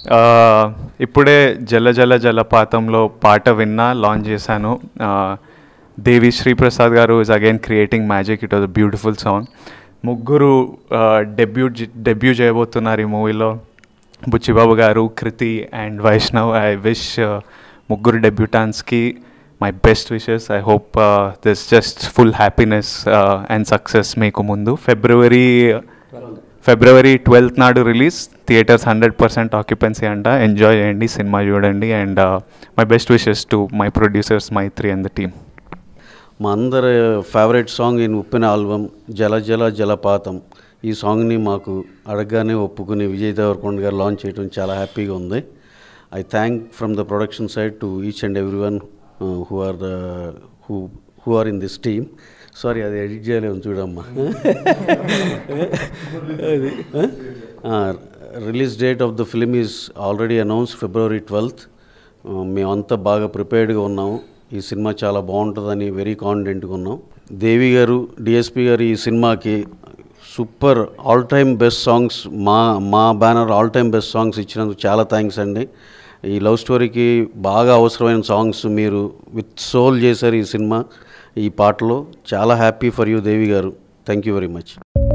ఇప్పుడే జల జల జలపాతంలో పాట విన్నా లాంచ్ చేశాను దేవి శ్రీప్రసాద్ గారు is again creating magic it was beautiful song ముగ్గురు డెబ్యూ డెబ్యూ చేయబోతున్నారు ఈ మూవీలో బుచ్చిబాబు గారు Kriti and Vaishnav I wish ముగ్గురు డెబ్యూటాన్స్కి my best wishes I hope this just full happiness and success మీకు ముందు ఫిబ్రవరి ఫిబ్రవరి ట్వెల్త్ నాడు release theatres hundred percent occupancy అంట ఎంజాయ్ చేయండి సినిమా చూడండి and my best wishes to my producers Mythri and the team మా అందరి ఫేవరెట్ సాంగ్ ఇన్ ఉప్పిన ఆల్బమ్ జల జల జలపాతం ఈ సాంగ్ని మాకు అడగగానే ఒప్పుకుని విజయ్ దేవరకొండ గారు లాంచ్ చేయడం చాలా హ్యాపీగా ఉంది I thank from the production side to each and every one who are the who who are in this team sorry అది ఎడిట్ చేయలేము చూడమ్మా అది release date of the film is already announce February twelfth మేమంతా బాగా ప్రిపేర్డ్గా ఉన్నాము ఈ cinema చాలా బాగుంటుందని వెరీ కాన్ఫిడెంట్గా ఉన్నాం దేవి గారు డిఎస్పి గారు ఈ సినిమాకి super all time best songs మా మా banner all time best songs ఇచ్చినందుకు చాలా థ్యాంక్స్ అండి ఈ లవ్ స్టోరీకి బాగా అవసరమైన సాంగ్స్ మీరు విత్ సోల్ చేశారు ఈ సినిమా ఈ పాటలో చాలా హ్యాపీ ఫర్ యూ దేవి గారు థ్యాంక్ యూ వెరీ మచ్